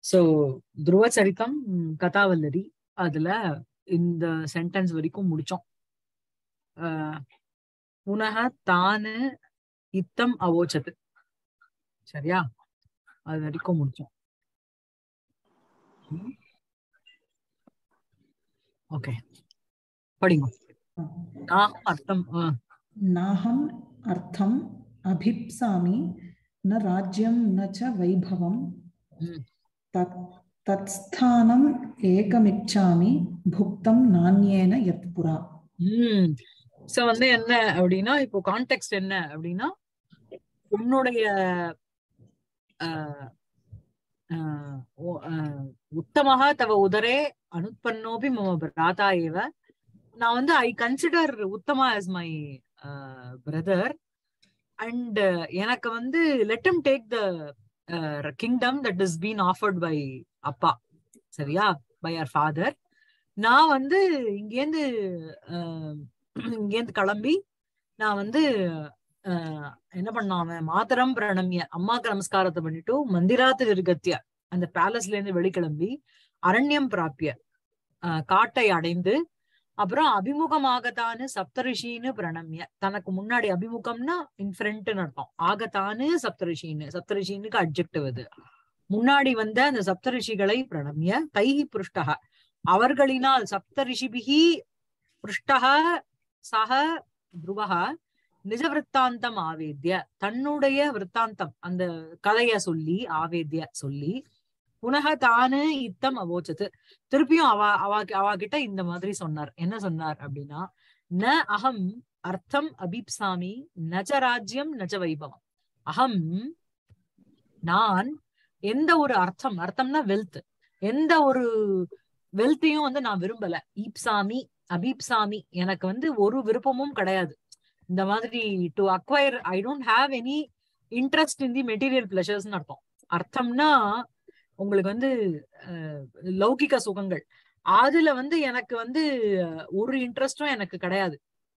So துருவ சரித்தம் ம், கதாவல்லரி அதுல இந்த சென்டென்ஸ் வரைக்கும் முடிச்சோம் ஆஹ் புனக தானு இத்தம் அவோச்சது சரியா அது வரைக்கும் முடிச்சோம் ஓகே படிங்க நான் அர்த்தம் ஆ, नाहम् अर्थम् अभिप्सामि न राज्यं न च वैभवं ம், तत् तत्स्थानम् एकमिच्छामि भुक्तं नान्येन यत्पुरा ம் சோ வந்து என்ன அப்படின்னா இப்போ கான்டெக்ட் என்ன அப்படின்னா உன்னுடைய ஆஹ், ஆஹ், ஓ- ஆஹ், உத்தமः தவ உதரே அனுப்பன்னோபி மம பிராதா ஏவ நான் வந்து I consider Uttama as my brother and எனக்கு வந்து let him take the kingdom that is been offered by அப்பா சரியா பை அவர் ஃபாதர் நான் வந்து இங்கேருந்து ஆஹ், இங்கேருந்து கிளம்பி நான் வந்து ஆஹ், என்ன பண்ணான் அவன் மாதரம் பிரணமிய அம்மாக்கு நமஸ்காரத்தை பண்ணிட்டு மந்திராத்து விருகத்திய அந்த பேலஸ்ல இருந்து வெளிக்கிளம்பி அரண்யம் பிராப்பிய ஆஹ், காட்டை அடைந்து அப்புறம் அபிமுகமாகத்தானு சப்தரிஷின்னு பிரணமிய தனக்கு முன்னாடி அபிமுகம்னா இன் ஃப்ரண்ட்னு அர்த்தம் ஆகத்தானு சப்தரிஷின்னு சப்தரிஷின்னுக்கு அட்ஜெக்டிவ் அது முன்னாடி வந்த அந்த சப்தரிஷிகளை பிரணமிய தைஹி புருஷ்டக அவர்களினால் சப்தரிஷிபிகி புருஷ்டக சக துருவக நிஜ விற்த்தாந்தம் ஆவேத்ய தன்னுடைய விற்த்தாந்தம் அந்த கதைய சொல்லி ஆவேத்ய சொல்லி புனக தானு இத்தம் அவோச்சது திருப்பியும் அவ அவ அவ கிட்ட இந்த மாதிரி சொன்னார் என்ன சொன்னார் அப்படின்னா ந அகம் அர்த்தம் அபீப்சாமி நஜ ராஜ்யம் நஜ வைபவம் அகம் நான் எந்த ஒரு அர்த்தம் அர்த்தம்னா வெல்த் எந்த ஒரு வெல்த்தையும் வந்து நான் விரும்பல ஈப்சாமி அபீப்சாமி எனக்கு வந்து ஒரு விருப்பமும் கிடையாது இந்த மாதிரி to acquire I don't have any interest in the material பிளஷர்ஸ்னு அர்த்தம் அர்த்தம்னா உங்களுக்கு வந்து அஹ், லௌகிக சுகங்கள் அதுல வந்து எனக்கு வந்து அஹ், ஒரு இன்ட்ரெஸ்டும் எனக்கு கிடையாது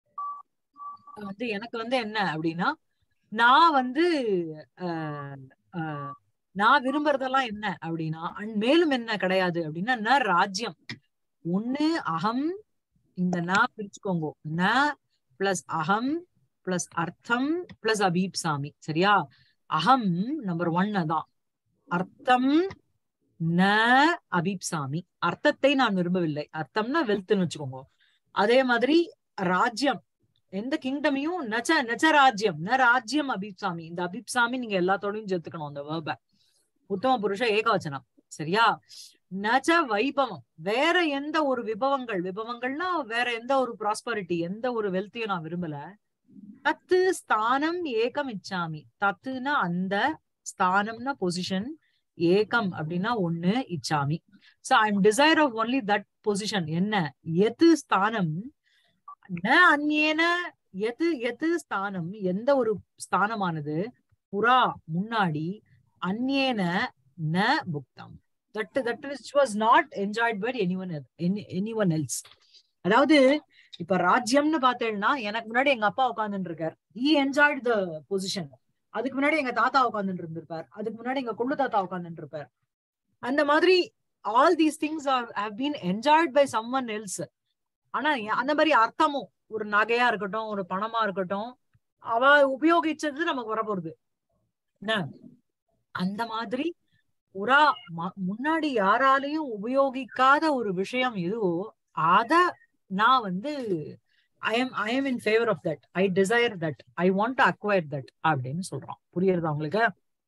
வந்து எனக்கு வந்து என்ன அப்படின்னா நான் வந்து அஹ், அஹ், நான் விரும்புறதெல்லாம் என்ன அப்படின்னா அண்ட் மேலும் என்ன கிடையாது அப்படின்னா ந ராஜ்யம் ஒண்ணு அகம் இந்த ந பிரிச்சுக்கோங்க ந பிளஸ் அகம் பிளஸ் அர்த்தம் பிளஸ் அபீப்சாமி சரியா அகம் நம்பர் ஒன் அதான் அர்த்தம் ந அபீப்சாமி அர்த்தத்தை நான் விரும்பவில்லை அர்த்தம்னா வெல்த்னு வச்சுக்கோங்க அதே மாதிரி ராஜ்யம் எந்த கிங்டமையும் நச்ச நச்ச ராஜ்யம் ந ராஜ்யம் அபீப்சாமி இந்த அபீப்சாமி நீங்க எல்லாத்தோடையும் சேர்த்துக்கணும் அந்த வேர்ப உத்தம புருஷ ஏகவச்சனம் சரியா நச்ச வைபவம் வேற எந்த ஒரு விபவங்கள் விபவங்கள்னா வேற எந்த ஒரு ப்ராஸ்பரிட்டி எந்த ஒரு வெல்த்தையும் நான் விரும்பல தத்து ஸ்தானம் ஏகம் இச்சாமி தத்துனா அந்த ஸ்தானம்னா பொசிஷன் ஏகம் அப்படின்னா ஒண்ணு இச்சாமி so I am desire of only that position என்ன எது ஸ்தானம் ந அந்நேன எது எது ஸ்தானம் எந்த ஒரு ஸ்தானமானது புறா முன்னாடி அந்நேன ந புக்தம் that that which was not enjoyed by any one any one else அதாவது இப்ப ராஜ்யம்னு பார்த்தேன்னா எனக்கு முன்னாடி எங்க அப்பா உட்கார்ந்துட்டு இருக்கார் ஈ என்ஜாய்ட் த பொசிஷன் அதுக்கு முன்னாடி எங்க தாத்தா உட்கார்ந்துட்டு இருந்திருப்பார் அதுக்கு முன்னாடி எங்க கொள்ளு தாத்தா உட்கார்ந்துட்டு இருப்பார் அந்த மாதிரி all these things are have been enjoyed by some one else ஆனா எ- அந்த மாதிரி அர்த்தமும் ஒரு நகையா இருக்கட்டும் ஒரு பணமா இருக்கட்டும் அவ உபயோகிச்சது நமக்கு வரப்போகுது என்ன அந்த மாதிரி புறா ம- முன்னாடி யாராலையும் உபயோகிக்காத ஒரு விஷயம் எதுவோ அத நான் வந்து I am I am in favour of that I desire that I want to acquire that அப்படின்னு சொல்றான் புரியுறதா உங்களுக்கு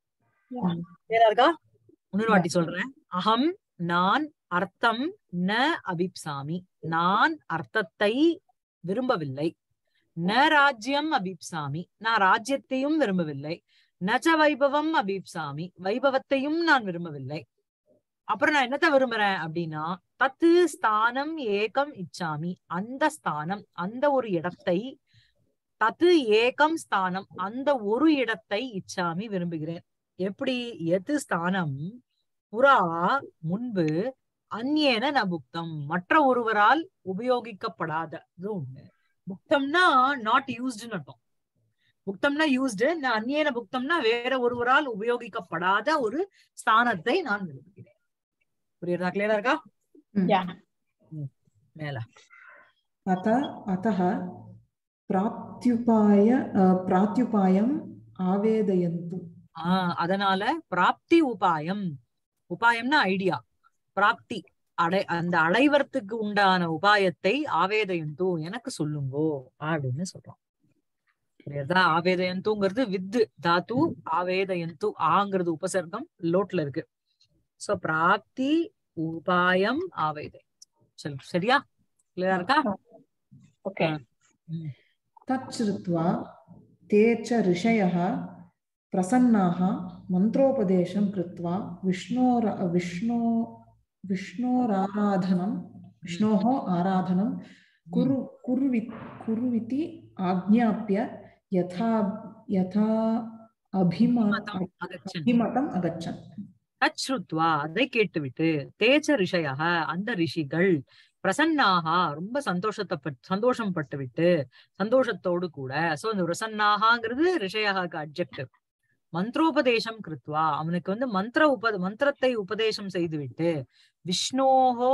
வேற இருக்கா இன்னொரு வாட்டி சொல்றேன் அகம் நான் அர்த்தம் ந அபிப்சாமி நான் அர்த்தத்தை விரும்பவில்லை ந ராஜ்யம் அபிப்சாமி நான் ராஜ்யத்தையும் விரும்பவில்லை நஜ வைபவம் அபிப்சாமி வைபவத்தையும் நான் விரும்பவில்லை அப்புறம் நான் என்னத்த விரும்புறேன் அப்படின்னா தத்து ஸ்தானம் ஏகம் இச்சாமி அந்த ஸ்தானம் அந்த ஒரு இடத்தை தத்து ஏகம் ஸ்தானம் அந்த ஒரு இடத்தை இச்சாமி விரும்புகிறேன் எப்படி எது ஸ்தானம் புறா முன்பு அந்நேன ந புக்தம் மற்ற ஒருவரால் உபயோகிக்கப்படாத இது ஒண்ணு புக்தம்னா நாட் யூஸ்டுன்னு அர்த்தம் புக்தம்னா யூஸ்டு அந்நேன புக்தம்னா வேற ஒருவரால் உபயோகிக்கப்படாத ஒரு ஸ்தானத்தை நான் விரும்புகிறேன் புரியுறதா கிளியரா இருக்கா Yeah. மேல अत अतः प्राप्त्युपाय अ, प्रात्युपायम् आवेदयन्तु ஆஹ் அதனால பிராப்தி உபாயம் உபாயம்னா ஐடியா பிராப்தி அடை அந்த அடைவறதுக்கு உண்டான உபாயத்தை ஆவேதயந்து எனக்கு சொல்லுங்கோ அப்படின்னு சொல்றோம் புரியுறதா ஆவேதயந்துங்கிறது வித்து தாத்து ஆவேதயந்து ஆங்கிறது உபசர்க்கம் லோட்ல இருக்கு சோ பிராப்தி உபாயம் ஆவேதை சரி சரியா கிளியரா இருக்கா Okay. ம். तच्छ्रुत्वा ते च ऋषयः प्रसन्नाः मन्त्रोपदेशं कृत्वा विष्णोर विष्णो विष्णोराराधनं विष्णोः आराधनं कुरु कुर्वि कुर्विति आज्ञाप्य यथा यथा अभिम அகச்சன் अभिमतम् अगच्छन् தச்ருத்வா அதை கேட்டுவிட்டு தேஜ ரிஷயா அந்த ரிஷிகள் பிரசன்னாகா ரொம்ப சந்தோஷத்தை பட்- சந்தோஷம் பட்டு விட்டு சந்தோஷத்தோடு கூட சோ இந்த பிரசன்னாகாங்கிறது ரிஷயாக்கு அப்ஜெக்டிவ் மந்திரோபதேசம் கிருத்வா அவனுக்கு வந்து மந்திர உப மந்திரத்தை உபதேசம் செய்துவிட்டு விஷ்ணோஹோ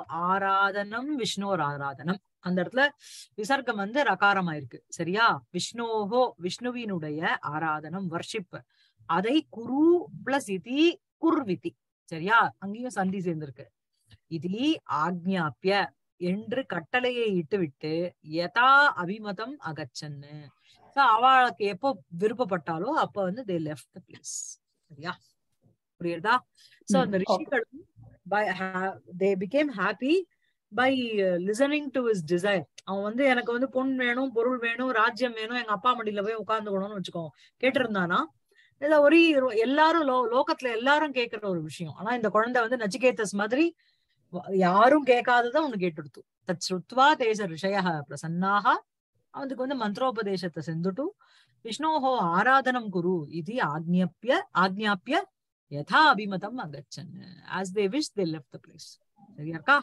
ஆராதனம் விஷ்ணோர் ஆராதனம் அந்த இடத்துல விசர்க்கம் வந்து ரகாரமாயிருக்கு சரியா விஷ்ணோஹோ விஷ்ணுவினுடைய ஆராதனம் வர்ஷிப் அதை குரு பிளஸ் இதி குர்விதி சரியா அங்கேயும் சந்தி சேர்ந்திருக்கு இதி ஆக்ஞாப்பிய என்று கட்டளையை இட்டுவிட்டு யதா அபிமதம் அகச்சன்னு So, அவளுக்கு எப்போ விருப்பப்பட்டாலோ அப்ப வந்து தே லெஃப்ட் த பிளேஸ் சரியா புரியுறதா சோ ம், அந்த okay. ரிஷிகளும் by they become happy by listening to his desire அவன் வந்து எனக்கு வந்து பொன் வேணும் பொருள் வேணும் ராஜ்யம் வேணும் எங்க அப்பா மடியில போய் உட்கார்ந்துக்கணும்னு வச்சுக்கோ கேட்டிருந்தானா இல்ல ஒரு எல்லாரும் லோ லோகத்துல எல்லாரும் கேட்கிற ஒரு விஷயம் ஆனா இந்த குழந்தை வந்து நச்சிகேதஸ் மாதிரி வ- யாரும் கேட்காததை ஒண்ணு கேட்டுடுத்து தத் ஸ்ருத்வா தேச ரிஷய பிரசன்னாக அவனுக்கு வந்து மந்திரோபதேசத்தை செஞ்சுட்டு விஷ்ணோஹோ ஆராதனம் குரு இது ஆக்ஞாப்பிய ஆக்ஞாப்பிய யதா அபிமதம் அகச்சன் as they wish they left the place சரியா இருக்கா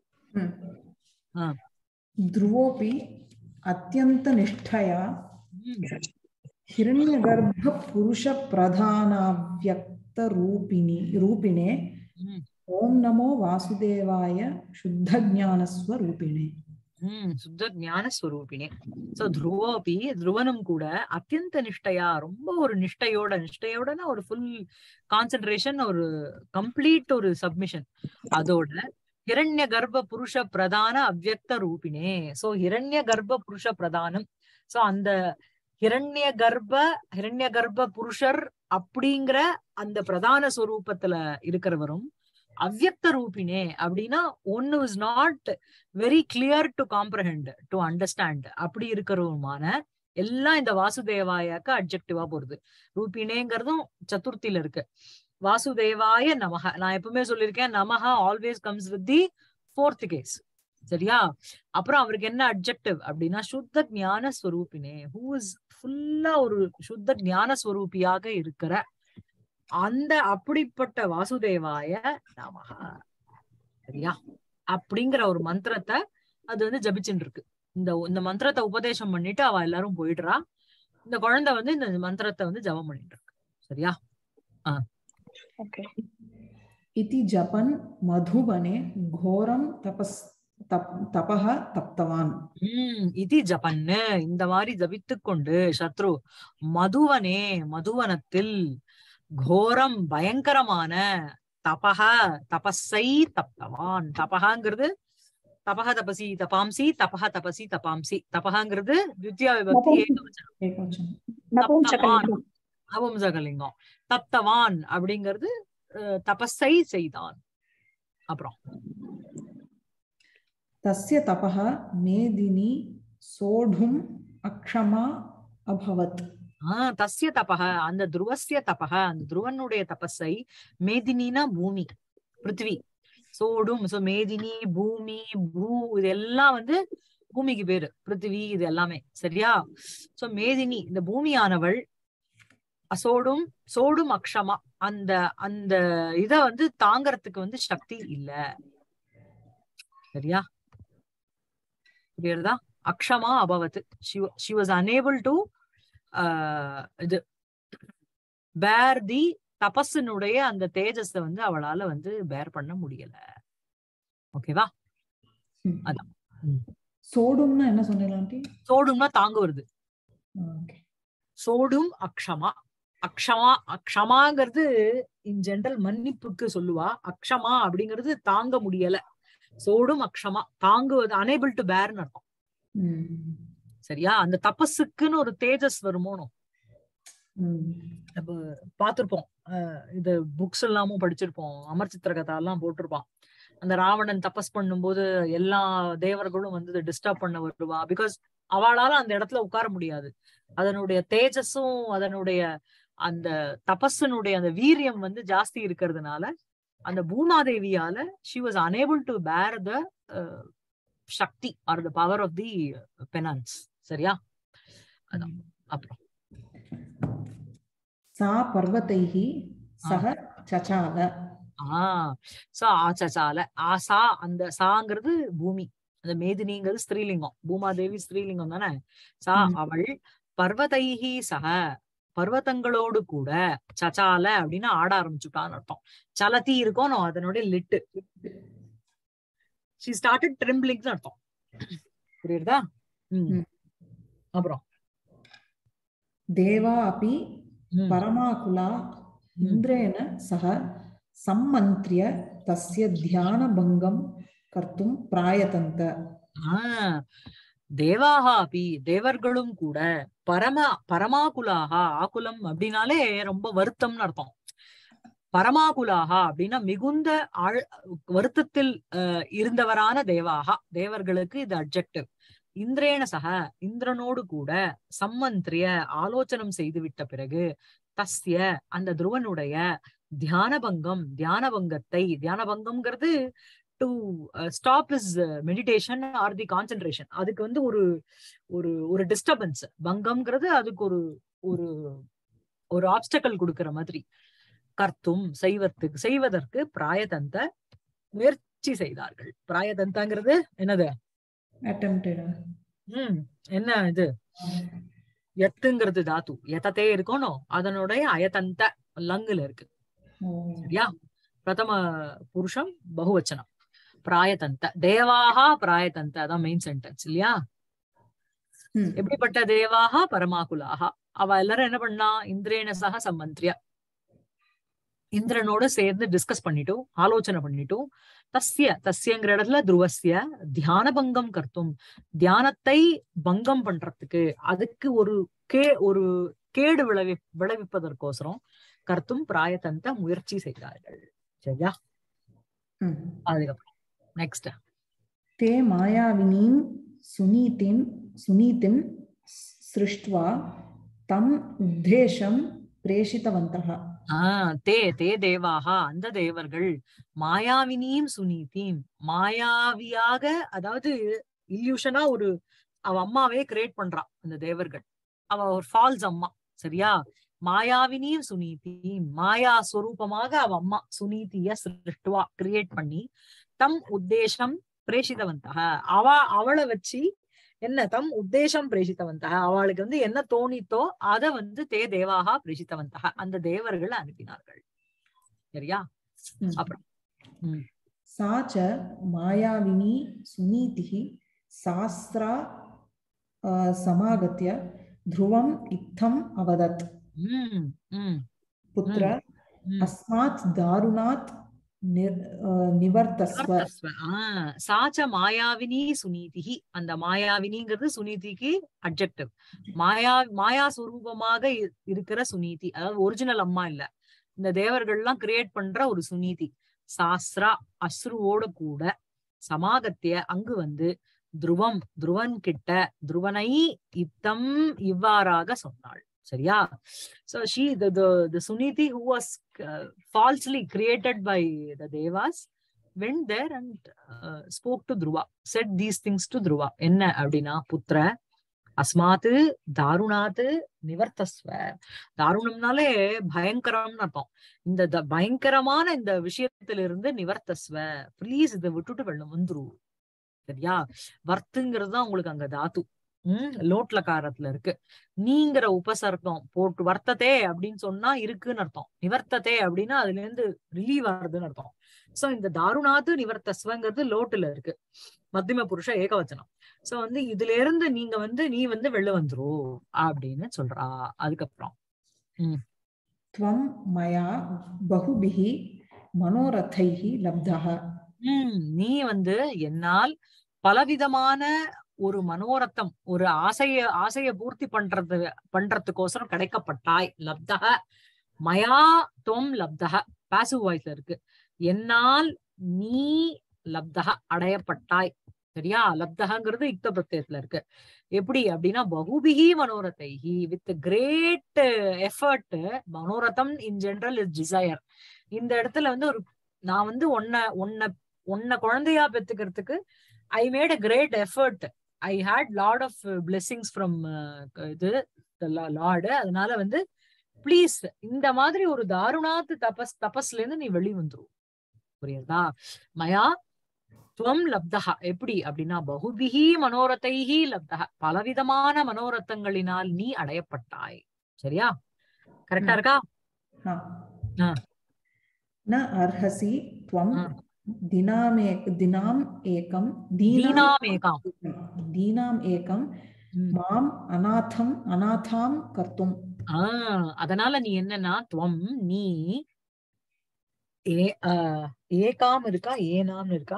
ஆ. ध्रुवोऽपि अत्यन्तनिष्ठया ம். हिरण्यगर्भपुरुषप्रधानाव्यक्तरूपिणि रूपिणे ம். ॐ नमो वासुदेवाय शुद्धज्ञानस्वरूपिणे ம் சுத்த ஞான ஸ்வரூபிணே சோ துருவோபி துருவனும் கூட அத்தியந்த நிஷ்டையா ரொம்ப ஒரு நிஷ்டையோட நிஷ்டையோடனா ஒரு ஃபுல் கான்சென்ட்ரேஷன் ஒரு கம்ப்ளீட் ஒரு சப்மிஷன் அதோட ஹிரண்ய கர்ப்ப புருஷ பிரதான அவ்யக்த ரூபினே சோ ஹிரண்ய கர்ப்ப புருஷ பிரதானம் சோ அந்த ஹிரண்ய கர்ப்ப ஹிரண்ய கர்ப்ப புருஷர் அப்படிங்கிற அந்த பிரதான ஸ்வரூபத்துல இருக்கிறவரும் அவ்யக்த ரூபினே அப்படின்னா ஒன்னு is not very clear to comprehend to understand அப்படி இருக்கிறவருமான எல்லாம் இந்த வாசுதேவாயாக்கு அப்ஜெக்டிவா போறது ரூபினேங்கிறதும் சதுர்த்தியில இருக்கு வாசுதேவாய நமக நான் எப்பவுமே சொல்லியிருக்கேன் நமக always comes with the fourth case சரியா அப்புறம் அவருக்கு என்ன அப்ஜெக்டிவ் அப்படின்னா சுத்த ஞான ஸ்வரூபினே ஹூ இஸ் ஃபுல்லா ஒரு சுத்த ஞான ஸ்வரூபியாக இருக்கிற அந்த அப்படிப்பட்ட வாசுதேவாய நமக சரியா அப்படிங்கிற ஒரு மந்திரத்தை அது வந்து ஜபிச்சுட்டு இருக்கு இந்த இந்த மந்திரத்தை உபதேசம் பண்ணிட்டு அவ எல்லாரும் போயிடுறா இந்த குழந்தை வந்து இந்த மந்திரத்தை வந்து ஜபம் பண்ணிட்டு இருக்கு சரியா Okay. इति जपन् मधुबने घोरं तपस् तप तपः तप्तवान् உம் இது ஜபன்னு இந்த மாதிரி ஜபித்து கொண்டு சத்ரு மதுவனே மதுவனத்தில் கோரம் பயங்கரமான தபக தபஸை தப்தவான் தபகாங்கிறது தபக தபசி தபாம்சி தபக தபசி தபாம்சி தபகாங்கிறது தித்யா விபக்தி ஏகவச்சனம் एकवचनं நபும்சகலிங்கம் நபும்சகலிங்கம் தப்தவான் அப்படிங்கிறது அஹ், தபஸை செய்தான் அப்புறம் तस्य तपः मेदिनी सोढुम् अक्षमा अभवत् ஆஹ் தஸ்ய தபக அந்த துருவசிய தபக அந்த துருவனுடைய தபஸை மேதினினா பூமி பிருத்திவி சோடும் சோ மேதினி பூமி பூ இதெல்லாம் வந்து பூமிக்கு பேரு பிருத்திவி இது எல்லாமே சரியா சோ மேதினி இந்த பூமியானவள் அசோடும் சோடும் அக்ஷமா அந்த அந்த இத வந்து தாங்கறதுக்கு வந்து சக்தி இல்ல சரியா புரியுறதா அக்ஷமா அபவத் ஷி வாஸ் unable டு இது பேர் தி தபஸினுடைய அந்த தேஜஸ வந்து அவளால வந்து பேர் பண்ண முடியல ஓகேவா ம். அதான். ம். சோடும்னா என்ன சொன்னீங்க ஆண்டி சோடும்னா தாங்க வருது ஓகே சோடும் அக்ஷமா அக்ஷமா அக்ஷமாங்கிறது இன் ஜெனரல் மன்னிப்புக்கு சொல்லுவா அக்ஷமா அப்படிங்கிறது தாங்க முடியல சோடும் அக்ஷமா தாங்குவது அனேபிள் டு பேர்னு அர்த்தம் ம். சரியா அந்த தபஸுக்குன்னு ஒரு தேஜஸ் வருமோனோ ம். நம்ம பார்த்திருப்போம் அஹ் இது புக்ஸ் எல்லாமும் படிச்சிருப்போம் அமர் சித்திர கதா எல்லாம் போட்டிருப்பான் அந்த ராவணன் தபஸ் பண்ணும்போது எல்லா தேவர்களும் வந்து டிஸ்டர்ப் பண்ண வருவா பிகாஸ் அவளால அந்த இடத்துல உட்கார முடியாது அதனுடைய தேஜஸும் அதனுடைய அந்த தபஸினுடைய அந்த வீரியம் வந்து ஜாஸ்தி இருக்கிறதுனால அந்த பூமாதேவியால she was unable to bear the சக்தி or the power of the penance சரியா அதான். அப்புறம் सा पर्वतैः सह चचाल ஆஹ் சோ ஆச்சால ஆசா அந்த சாங்கிறது பூமி அந்த மேதினிங்கிறது ஸ்திரீலிங்கம் பூமாதேவி ஸ்திரீலிங்கம் தானே சா ம். அவள் பர்வதைஹி சக பர்வதங்களோடு கூட சச்சால அப்படின்னு ஆட ஆரம்பிச்சுட்டான்னு அர்த்தம் சலத்தி இருக்கணும் அதனுடைய லிட்டு ஷி ஸ்டார்டட் ட்ரிம்பிளிங்னு அர்த்தம் புரியுதா ம். ம். அப்புறம் देवा अपि ம். परमाकुला इन्द्रेण सह सम्मन्त्र्य तस्य ध्यानभङ्गं कर्तुं प्रायतन्त ஆஹ் தேவாக அப்பி தேவர்களும் கூட பரம பரமாகுலாக ஆகுலம் அப்படின்னாலே ரொம்ப வருத்தம்னு அர்த்தம் பரமாகுலாக அப்படின்னா மிகுந்த ஆழ் வருத்தத்தில் அஹ், இருந்தவரான தேவாகா தேவர்களுக்கு இது அப்ஜெக்டிவ் இந்திரேன சக இந்திரனோடு கூட சம்மந்திரிய ஆலோசனம் செய்துவிட்ட பிறகு தஸ்ய அந்த துருவனுடைய தியானபங்கம் தியானபங்கத்தை தியானபங்கம்ங்கிறது to stop is meditation or the concentration அதுக்கு வந்து ஒரு ஒரு ஒரு டிஸ்டர்பன்ஸ் பங்கம்ங்கிறது அதுக்கு ஒரு ஒரு ஒரு ஆப்ஸ்டக்கல் கொடுக்கிற மாதிரி கர்த்தும் செய்வதற்கு செய்வதற்கு பிராயதந்த முயற்சி செய்தார்கள் பிராயதந்தாங்கிறது என்னது attempted ம் என்ன இது எத்துங்கிறது தாத்து எதத்தே இருக்கணும் அதனுடைய அயதந்த லங்குல இருக்கு oh. சரியா பிரதம புருஷம் பகுவச்சனம் பிராயதந்த தேவாகா பிராயதந்த அதான் மெயின் சென்டென்ஸ் இல்லையா Hmm. எப்படிப்பட்ட தேவாகா பரமாகுலாகா அவ எல்லாரும் என்ன பண்ணா இந்திரேன சக சம்பந்திரிய இந்திரனோட சேர்ந்து டிஸ்கஸ் பண்ணிட்டும் ஆலோசனை பண்ணிட்டும் தஸ்ய தஸ்யங்கிற இடத்துல துருவஸ்ய தியான பங்கம் கர்த்தும் தியானத்தை பங்கம் பண்றதுக்கு அதுக்கு ஒரு கே ஒரு கேடு விளைவி விளைவிப்பதற்கோசரம் கர்த்தும் பிராயத்தந்த முயற்சி செய்தார்கள் சரியா Hmm. அதுக்கப்புறம் நெக்ஸ்ட் ते मायाविनीं सुनीतिं सुनीतिं सृष्ट्वा तम् उद्देशं प्रेषितवन्तः ஆஹ் தே தே தேவாகா அந்த தேவர்கள் மாயாவினியும் சுனீதியும் மாயாவியாக அதாவது இல்யூஷனா ஒரு அவ அம்மாவே கிரியேட் பண்றா அந்த தேவர்கள் அவ ஒரு ஃபால்ஸ் அம்மா சரியா மாயாவினியும் சுனீதியும் மாயா ஸ்வரூபமாக அவ அம்மா சுனீதிய சிருஷ்டுவா கிரியேட் பண்ணி தம் உத்தேசம் பிரேஷிதவந்தக அவ அவளை வச்சு என்ன தம் உத்தேசம் பிரேஷித்தவந்தக அவளுக்கு வந்து என்ன தோணித்தோ அத வந்து தே தேவாகா பிரேஷித்தவந்தக அந்த தேவர்கள் அனுப்பினார்கள் சரியா Hmm. அப்புறம் ம். सा च मायाविनी सुनीतिः शास्त्रा अ, समागत्य ध्रुवम् इत्थम् अवदत् ம், ம், पुत्र ம். अस्मात् दारुणात् निर अ, निवर्तस्व நிவர்த்தஸ்வ. ஆஹ் சாச்ச மாயாவினி சுனீதிகி அந்த மாயாவினிங்கிறது சுனீதிக்கு அப்ஜெக்டிவ் மாயா மாயா சுரூபமாக இ- இருக்கிற சுனீதி அதாவது ஒரிஜினல் அம்மா இல்ல இந்த தேவர்கள்லாம் கிரியேட் பண்ற ஒரு சுனீதி சாஸ்திரா அஸ்ருவோட கூட சமாகத்திய அங்கு வந்து துருவம் துருவன் கிட்ட துருவனை இத்தம் இவ்வாறாக சொன்னாள் சரியா so she the the, the suniti who was uh, falsely created by the devas went there and uh, spoke to Dhruva, said these things to Dhruva. என்ன அப்படின்னா புத்திர அஸ்மாத்து தாருணாத்து நிவர்த்தஸ்வ தாருணம்னாலே பயங்கரம்னு அர்த்தம் இந்த த- பயங்கரமான இந்த விஷயத்திலிருந்து நிவர்த்தஸ்வ ப்ளீஸ் இதை விட்டுட்டு வெள்ளம் வந்துரு சரியா வர்த்துங்கிறது தான் உங்களுக்கு அங்க தாத்து உம் லோட்லகாரத்துல இருக்கு நீங்கிற உபசர்க்கம் போட்டு வர்த்ததே அப்படின்னு சொன்னா இருக்குன்னு அர்த்தம் நிவர்த்ததே அப்படின்னா அதுல இருந்து ரிலீவ் ஆகுதுன்னு அர்த்தம் சோ இந்த தாருணாத்து நிவர்த்தஸ்வங்கிறது லோட்டுல இருக்கு மத்தியம புருஷ ஏகவச்சனம் சோ வந்து இதுல இருந்து நீங்க வந்து நீ வந்து வெளில வந்துரு அப்படின்னு சொல்றா அதுக்கப்புறம் त्वं मया बहुभिः मनोरथैः लब्धः உம் நீ வந்து என்னால் பலவிதமான ஒரு மனோரத்தம் ஒரு ஆசைய ஆசைய பூர்த்தி பண்றது பண்றதுக்கோசரம் கிடைக்கப்பட்டாய் லப்தக மயா தொம் லப்தக பாசிவ் வாய்ஸ்ல இருக்கு என்னால் நீ லப்தக அடையப்பட்டாய் சரியா லப்தகங்கிறது யுக்த பிரத்யத்துல இருக்கு எப்படி அப்படின்னா பகுபிகி மனோரத்தைஹி வித் கிரேட் எஃபர்ட் மனோரதம் இன் ஜெனரல் இஸ் டிசையர் இந்த இடத்துல வந்து ஒரு நான் வந்து உன்னை உன்னை உன்னை குழந்தையா பெத்துக்கிறதுக்கு I made a great effort I had lot of blessings from இது லார்டு அதனால வந்து ப்ளீஸ் இந்த மாதிரி ஒரு தாருணாத்து தபஸ் தபஸ்ல இருந்து நீ வெளி வந்துரும் புரியுதா மயா துவம் லப்தகா எப்படி அப்படின்னா பகுபிகி மனோரத்தைஹி லப்தகா பலவிதமான மனோரத்தங்களினால் நீ அடையப்பட்டாய் சரியா கரெக்டா ம். இருக்கா हा हा. न अर्हसि त्वं हा. दिनामे दिनाम् एकं दीनाम् தீனாம் ஏகாம் दीनाम् एकं ம். माम् अनाथम् अनाथां कर्तुं ஆஹ் அதனால நீ என்னன்னா துவம் நீ ஏ ஆஹ் ஏகாம் இருக்கா ஏனாம் இருக்கா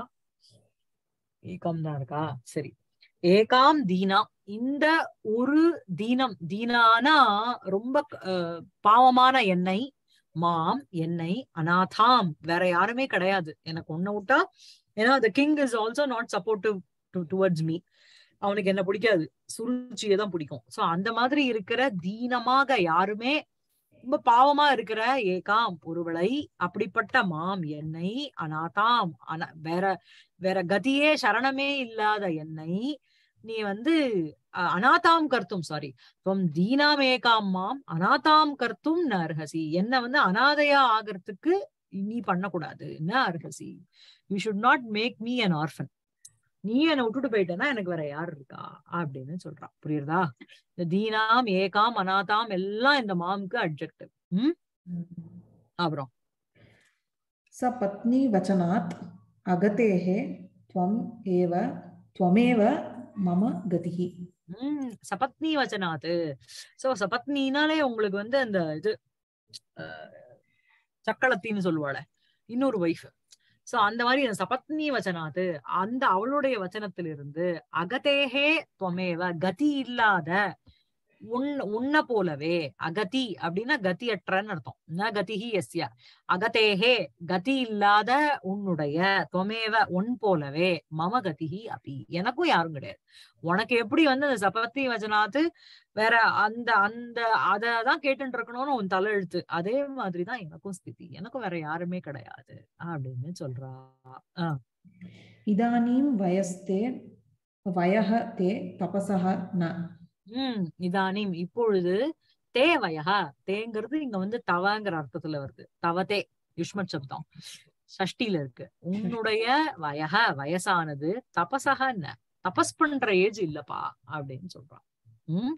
ஏகாம் தான் இருக்கா சரி ஏகாம் தீனா இந்த ஒரு தீனம் தீனானா ரொம்ப ஆஹ், பாவமான என்னை மாம் என்னை அநாதாம் வேற யாருமே கிடையாது எனக்கு ஒன்ன விட்டா ஏன்னா the king is also not supportive to towards me அவனுக்கு என்ன பிடிக்காது சுருச்சியை தான் பிடிக்கும் சோ அந்த மாதிரி இருக்கிற தீனமாக யாருமே ரொம்ப பாவமா இருக்கிற ஏகாம் ஒருவளை அப்படிப்பட்ட மாம் என்னை அநாதாம் அன வேற வேற கதியே சரணமே இல்லாத என்னை நீ வந்து அஹ், அநாதாம் கர்த்தும் சாரி துவம் தீனாம் ஏகாம் மாம் அநாதாம் கர்த்தும் ந அர்ஹசி என்ன வந்து அனாதையா ஆகிறதுக்கு நீ பண்ணக்கூடாது ந அர்ஹசி you should not make me an orphan நீ என்னை விட்டுட்டு போயிட்டேன்னா எனக்கு வேற யார் இருக்கா அப்படின்னு சொல்றான் புரியுறதா இந்த தீனாம் ஏகாம் அநாதாம் எல்லாம் இந்த மாம்க்கு அட்ஜெக்டிவ் ம் அப்புறம் स पत्नी वचनात् अगतेः त्वम् एव त्वमेव मम गतिः உம் சபத்னி வச்சனாத்து சோ சபத்னினாலே உங்களுக்கு வந்து அந்த இது அஹ், சக்களத்தின்னு சொல்லுவாள இன்னொரு ஒய்ஃப் சோ அந்த மாதிரி அந்த சபத்னி வச்சனாத்து அந்த அவளுடைய வச்சனத்திலிருந்து அகதேகே துவமேவ கதி இல்லாத உன் உன்ன போலவே அகதி அப்படின்னா கதியற்றன்னு அர்த்தம் ந கதிஹி எஸ்ய அகதேகே கதி இல்லாத உன்னுடைய துவமேவ உன் போலவே மம கதிஹி அபி எனக்கும் யாரும் கிடையாது உனக்கு எப்படி வந்து அந்த சபத்தி வச்சனாத்து வேற அந்த அந்த அததான் கேட்டுட்டு இருக்கணும்னு உன் தலையெழுத்து அதே மாதிரிதான் எனக்கும் ஸ்திதி எனக்கும் வேற யாருமே கிடையாது அப்படின்னு சொல்றா ஆஹ் इदानीं वयस्ते वयः ते तपसः न உம் இதானிம் இப்பொழுது தேவயா தேங்கிறது இங்க வந்து தவங்கிற அர்த்தத்துல வருது தவதே யுஷ்மத் சப்தம் சஷ்டில இருக்கு உன்னுடைய வயக வயசானது தபசக என்ன தபஸ் பண்ற ஏஜ் இல்லப்பா அப்படின்னு சொல்றான் உம்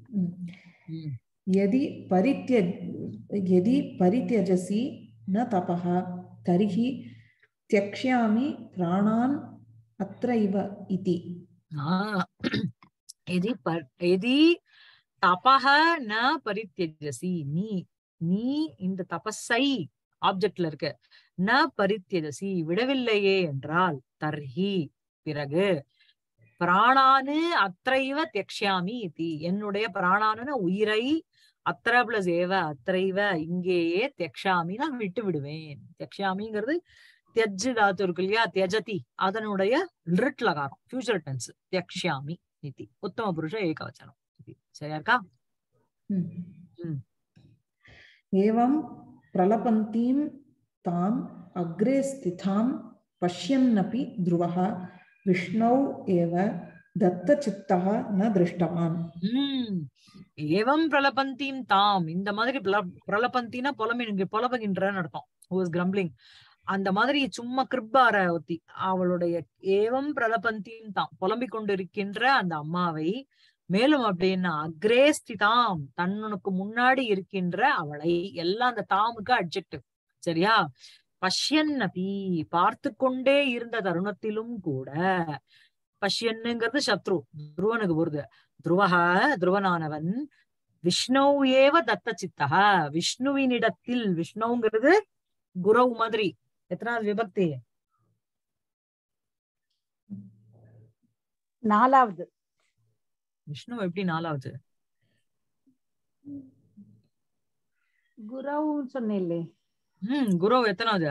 உம் यदि परित्य यदि परित्यजसि न तपः तर्हि त्यक्ष्यामि प्राणान् अत्रैव इति ஆஹ் எதி பர்- எதி தபஹ ந பரித்தியஜசி நீ நீ இந்த தபஸை ஆப்ஜெக்ட்ல இருக்கு ந பரித்தியஜசி விடவில்லையே என்றால் தர்ஹி பிறகு பிராணானு அத்தைவ தியக்ஷாமி இதி என்னுடைய பிராணானுன உயிரை அத்திர பிளஸ் ஏவ அத்தைவ இங்கேயே தியக்ஷாமி நான் விட்டு விடுவேன் தியக்ஷாமிங்கிறது தியஜ் தாத்து இருக்கு இல்லையா தியஜதி அதனுடைய லிட் லகாரம் ஃபியூச்சர் டென்ஸ் தியக்ஷாமி இதி உத்தம புருஷ ஏகவச்சனம் இதி. சரியா இருக்கா हम्म। हम्म। एवं प्रलपन्तीं ताम् अग्रे स्थितां पश्यन्नपि ध्रुवः विष्णौ एव दत्तचित्तः न दृष्टवान् உம் ஏவம் பிரலபந்தீம் தாம் இந்த மாதிரி பிரல- பிரலபந்தினா புலமின் புலபுகின்றன்னு அர்த்தம் ஹூ இஸ் கிரம்பிளிங் அந்த மாதிரி சும்மா கிருப்பார ஒத்தி அவளுடைய ஏவம் பிரலபந்தியும் தான் புலம்பிக் கொண்டிருக்கின்ற அந்த அம்மாவை மேலும் அப்படின்னா அக்ரேஸ்திதாம் தன்னுக்கு முன்னாடி இருக்கின்ற அவளை எல்லாம் அந்த தாமுக்கு அட்ஜெக்டிவ் சரியா பஷ்யன் அபி பார்த்து கொண்டே இருந்த தருணத்திலும் கூட பஷ்யன்னுங்கிறது சத்ரு துருவனுக்கு போறது துருவக துருவனானவன் விஷ்ணு ஏவ தத்த சித்தக விஷ்ணுவினிடத்தில் விஷ்ணுங்கிறது குரவு மாதிரி எத்தனாவது விபக்தி நாலாவது விஷ்ணு எப்படி நாலாவது குரவு சொன்னேன்லே ஹம் குரவு எத்தனாவது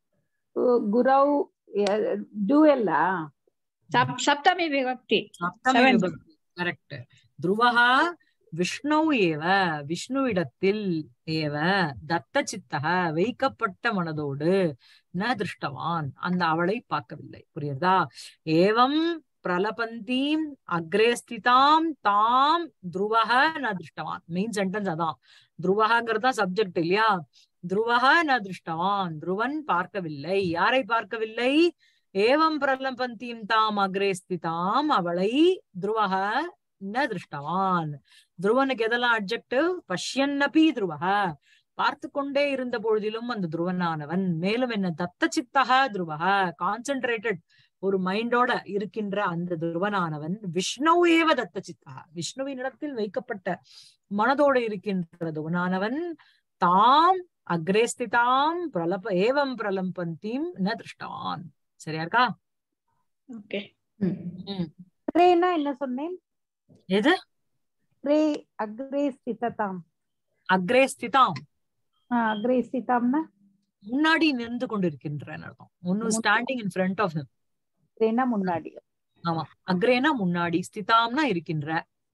குரவு டூஎல்ல सप्- सप्तमी विभक्ति சப்தமி Seventh. விபக்தி கரெக்ட் துருவகா விஷ்ணு ஏவ விஷ்ணுவிடத்தில் ஏவ தத்த சித்தக வைக்கப்பட்ட மனதோடு ந திருஷ்டவான் அந்த அவளை பார்க்கவில்லை புரியுதா ஏவம் பிரலபந்தீம் அக்ரே ஸ்திதாம் தாம் துருவக ந திருஷ்டவான் மெயின் சென்டென்ஸ் அதான் துருவகங்கிறது தான் சப்ஜெக்ட் இல்லையா துருவக ந திருஷ்டவான் துருவன் பார்க்கவில்லை யாரை பார்க்கவில்லை ஏவம் பிரலபந்தீம் தாம் அக்ரே ஸ்திதாம் அவளை துருவக ந திருஷ்டவான் துருவனுக்கு எதெல்லாம் அட்ஜெக்டிவ் பஷ்யன்னபி துருவக பார்த்து கொண்டே இருந்த பொழுதிலும் அந்த துருவனானவன் மேலும் என்ன தத்த சித்தக துருவக கான்சென்ட்ரேட்டட் ஒரு மைண்டோட இருக்கின்ற அந்த துருவனானவன் விஷ்ணு ஏவ தத்த சித்தக விஷ்ணுவினிடத்தில் வைக்கப்பட்ட மனதோடு இருக்கின்ற துருவனானவன் தாம் அக்ரே ஸ்திதாம் பிரலப ஏவம் பிரலம்பந்தீம் ந திருஷ்டவான் சரியா இருக்கா ओके ம். ரேனா என்ன சொன்னேன் எது ரே அக்ரே ஸ்திததாம் அக்ரே ஸ்திதாம் ஆஹ் அக்ரே ஸ்திதாம்னா முன்னாடி நின்று கொண்டிருக்கின்றன்னு அர்த்தம் ஒன்னு standing in front of him ரேனா முன்னாடி ஆமா அக்ரேனா முன்னாடி ஸ்திதாம்னா இருக்கின்ற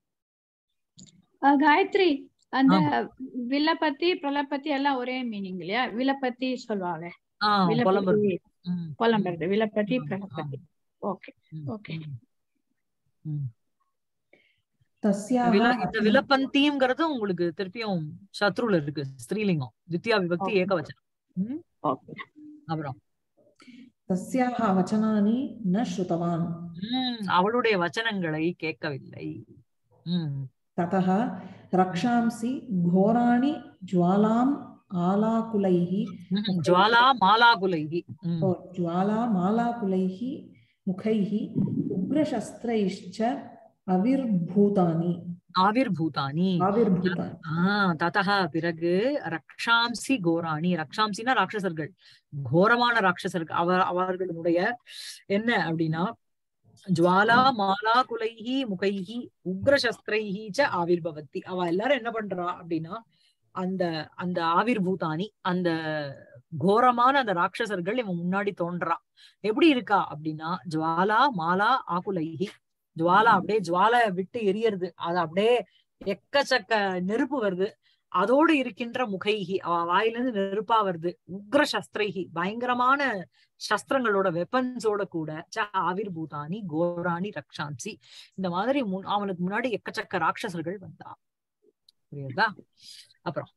அஹ் காயத்ரி அந்த வில்லப்பத்தி பிரலப்பத்தி எல்லாம் ஒரே மீனிங் இல்லையா வில்லப்பத்தி சொல்லுவாங்க ஆஹ் புலம்புறது வில்லப்பத்தி ம், புலம்புறது வில்லப்பத்தி ஆமா, பிரலப்பத்தி ஓகே ம், Okay. ம். ம். तस्याः வில- இந்த விலப்பந்திங்கிறது உங்களுக்கு திருப்பியும் சத்ருல இருக்கு ஸ்திரீலிங்கம் தித்யா விபக்தி Okay. ஏகவச்சனம் ம், ஓகே அப்புறம் तस्याः वचनानि न श्रुतवान् ம், அவளுடைய வச்சனங்களை கேட்கவில்லை ம் ततः रक्षांसि घोराणि ज्वालाम् आलाकुलैः ம், ஜுவாலா மாலாகுலைகி ம், ओ, ज्वालामालाकुलैः मुखैः उग्रशस्त्रैश्च अविर्भूतानि ஆவிர்பூதானி आविर्भूतानि ஆஹ் ததக பிறகு ரக்ஷாம்சி கோராணி ரக்ஷாம்சினா ராட்சசர்கள் கோரமான ராட்சசர்கள் அவர் அவர்களுடைய என்ன அப்படின்னா ஜுவாலா மாலா குலைஹி முகைஹி உக்ரசஸ்திரைஹி ச ஆவிர்பவத்தி அவ எல்லாரும் என்ன பண்றா அப்படின்னா அந்த அந்த ஆவிர்பூதானி அந்த கோரமான அந்த ராட்சசர்கள் இவன் முன்னாடி தோன்றா எப்படி இருக்கா அப்படின்னா ஜுவாலா மாலா ஆகுலைஹி ஜுவாலா அப்படியே ஜுவாலை விட்டு எரியறது அது அப்படியே எக்கச்சக்க நெருப்பு வருது அதோடு இருக்கின்ற முகைகி அவ வாயிலிருந்து நெருப்பா வருது உக்ர சஸ்திரைகி பயங்கரமான சஸ்திரங்களோட வெப்பன்ஸோட கூட ச ஆவிர்பூதானி கோராணி ரக்ஷான்சி இந்த மாதிரி முன்- அவனுக்கு முன்னாடி எக்கச்சக்க ராட்சசர்கள் வந்தா புரியுதா அப்புறம்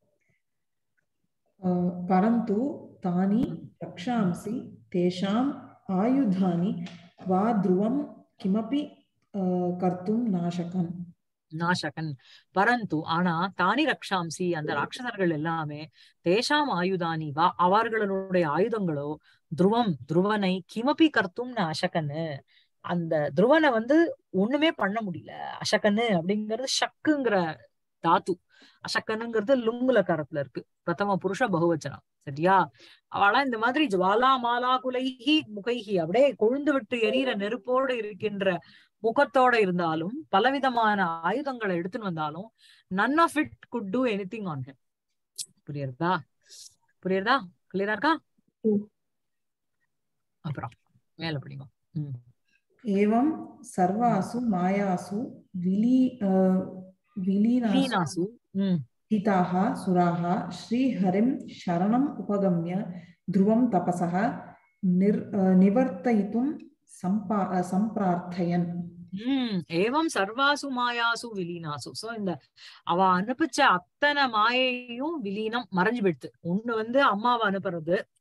अ, परन्तु तानि रक्षांसि तेषाम् आयुधानि वा ध्रुवं किमपि अ, कर्तुं नाशकम् நாசகன் பரந்து ஆனா தானி ரக்ஷாம்சி அந்த ராட்சசர்கள் எல்லாமே தேஷாம் ஆயுதானி வா அவர்களுடைய ஆயுதங்களோ துருவம் துருவனை கிமபி கர்த்தும் அசகன்னு அந்த துருவனை வந்து ஒண்ணுமே பண்ண முடியல அசகன்னு அப்படிங்கிறது ஷக்குங்கிற தாத்து அசக்கனுங்கிறது லுங்குல கரத்துல இருக்கு பிரதம புருஷ பகுவச்சனம் சரியா அவளா இந்த மாதிரி ஜுவாலா மாலா குலைஹி முகைஹி அப்படியே கொழுந்து விட்டு எரியிற நெருப்போடு இருக்கின்ற முகத்தோட இருந்தாலும் பலவிதமான ஆயுதங்களை எடுத்துன்னு வந்தாலும் none of it could do any thing on him புரியுறதா புரியுறதா கிளியரா இருக்கா ம். அப்புறம் மேல படிங்க ம் एवं सर्वासु मायासु विली अ, विलीनासु லீனாசு ம் स्थिताः सुराः श्रीहरिं शरणम् उपगम्य ध्रुवं तपसः निर् अ, निवर्तयितुं सम्पा अ, सम्प्रार्थयन् உம் ஏவம் சர்வாசு மாயாசு விலீனாசு சோ இந்த அவ அனுப்பிச்ச அத்தனை மாயையும் விலீனம் மறைஞ்சு போயிடுது ஒண்ணு வந்து அம்மாவை அனுப்புறது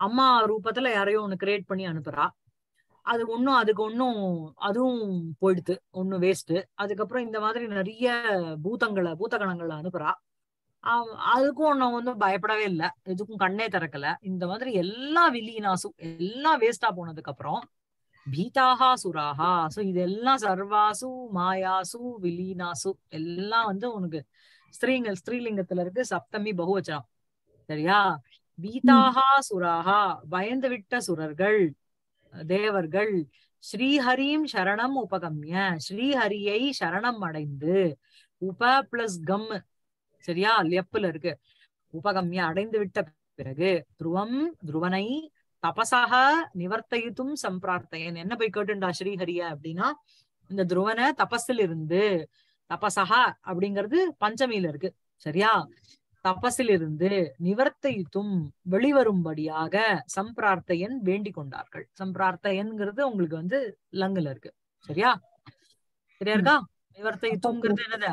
அம்மா ரூபத்துல யாரையோ ஒண்ணு கிரியேட் பண்ணி அனுப்புறா அது ஒண்ணும் அதுக்கு ஒண்ணும் அதுவும் போயிடுது ஒண்ணும் வேஸ்ட் அதுக்கப்புறம் இந்த மாதிரி நிறைய பூதங்களை பூதகணங்களை அனுப்புறா ஆஹ் அதுக்கும் ஒன்னும் வந்து பயப்படவே இல்லை எதுக்கும் கண்ணே திறக்கல இந்த மாதிரி எல்லா வில்லீனாசு எல்லாம் வேஸ்டா போனதுக்கு அப்புறம் பீதாஹா சுராஹா சோ இதெல்லாம் சர்வாசு மாயாசு விலீனாசு எல்லாம் வந்து உனக்கு ஸ்திரீங்க ஸ்திரீலிங்கத்துல இருக்கு சப்தமி பகுவச்சனம் சரியா பீதாஹா சுராஹா பயந்து விட்ட சுரர்கள் தேவர்கள் ஸ்ரீஹரிம் சரணம் உபகம்ய ஸ்ரீஹரியை சரணம் அடைந்து உப பிளஸ் கம் சரியா லெப்புல இருக்கு உபகம்ய அடைந்து விட்ட பிறகு துருவம் துருவனை தபசக நிவர்த்தயித்தும் சம்பிரார்த்தையன் என்ன போய் கேட்டுண்டா ஸ்ரீஹரிய அப்படின்னா இந்த துருவனை தபஸில் இருந்து தபசக அப்படிங்கிறது பஞ்சமியில இருக்கு சரியா தபஸில் இருந்து நிவர்த்தயித்தும் வெளிவரும்படியாக சம்பிரார்த்தையன் வேண்டிக் கொண்டார்கள் சம்பிரார்த்தையன்ங்கிறது உங்களுக்கு வந்து லங்குல இருக்கு சரியா சரியா இருக்கா நிவர்த்தயித்தும்ங்கிறது என்னது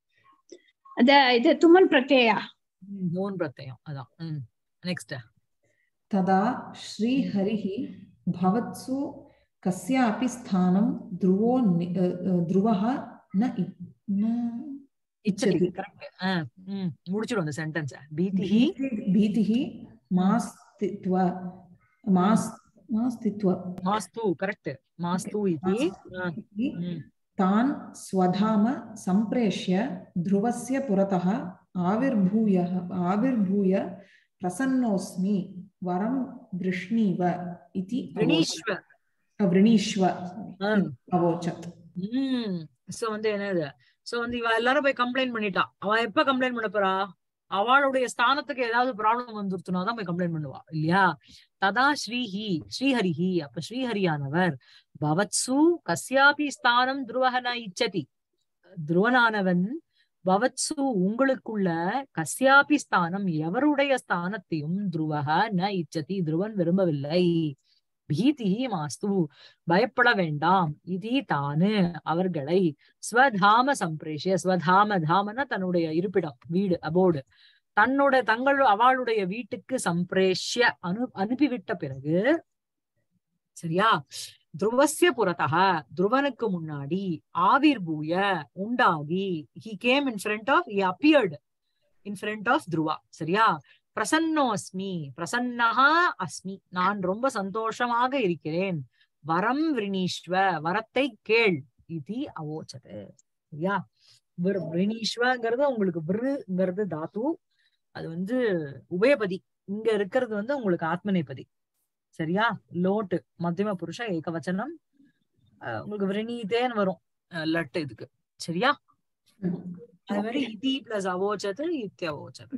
ಅದ ಇದು ತುಮನ್ ಪ್ರತ್ಯಯ மூன் பிரத்யம் அதான் உம் நெக்ஸ்ட் तदा श्रीहरिः भवत्सु कस्यापि स्थानं ध्रुवो नि- अ, अ, ध्रुवः न इ- न இச்சதி இச்சதி. கரெக்ட் முடிச்சிடும் அந்த சென்டென்ஸ் பீதிஹி भीति- भीतिः मास्तित्व मास् मास्तित्व மாஸ்து கரெக்ட் மாஸ்து இது इति तान् स्वधाम सम्प्रेष्य ध्रुवस्य पुरतः आविर्भूय आविर्भूय प्रसन्नोऽस्मि वरं वृष्णीव इति வினீஸ்வ अवोचत्। वृणीष्व ஆஹ் अवोचत् உம் சோ வந்து என்னது சோ வந்து இவ எல்லாரும் போய் கம்ப்ளைண்ட் பண்ணிட்டா அவ எப்ப கம்ப்ளைண்ட் பண்ண போறா அவளுடைய ஸ்தானத்துக்கு ஏதாவது ப்ராப்ளம் வந்துருச்சுனா தான் போய் கம்ப்ளைண்ட் பண்ணுவா இல்லையா ததா ஸ்ரீஹி ஸ்ரீஹரிஹி அப்ப ஸ்ரீஹரியானவர் பவத்சு கஸ்யாபி ஸ்தானம் துருவகன இச்சதி துருவனானவன் பவத்சு உங்களுக்குள்ள கஸ்யாபி ஸ்தானம் எவருடைய ஸ்தானத்தையும் துருவக ந இச்சதி துருவன் விரும்பவில்லை பீதி மாஸ்து பயப்பட வேண்டாம் இதி தானு அவர்களை ஸ்வதாம சம்பிரேஷிய ஸ்வதாம தாமன தன்னுடைய இருப்பிடம் வீடு அபோர்டு தன்னோட தங்கள் அவளுடைய வீட்டுக்கு சம்பிரேஷ்ய அனு அனுப்பிவிட்ட பிறகு சரியா துருவசிய புறத்தக துருவனுக்கு முன்னாடி ஆவிர்பூய உண்டாகி he came in front of he appeared in front of Dhruva சரியா பிரசன்னோ அஸ்மி பிரசன்னஹா அஸ்மி நான் ரொம்ப சந்தோஷமாக இருக்கிறேன் வரம் விரணீஸ்வ வரத்தை கேள் இது அவோச்சது சரியா விர்- விரணீஸ்வங்கிறது உங்களுக்கு விருங்கிறது தாத்து அது வந்து உபயபதி இங்க இருக்கிறது வந்து உங்களுக்கு ஆத்மநேபதி சரியா லோட்டு மத்தியம புருஷ ஏகவச்சனம் அஹ் உங்களுக்கு விரணீதேன்னு வரும் அஹ் லட்டு இதுக்கு சரியா அது மாதிரி இதி பிளஸ் அவோச்சது இத்தியவோச்சது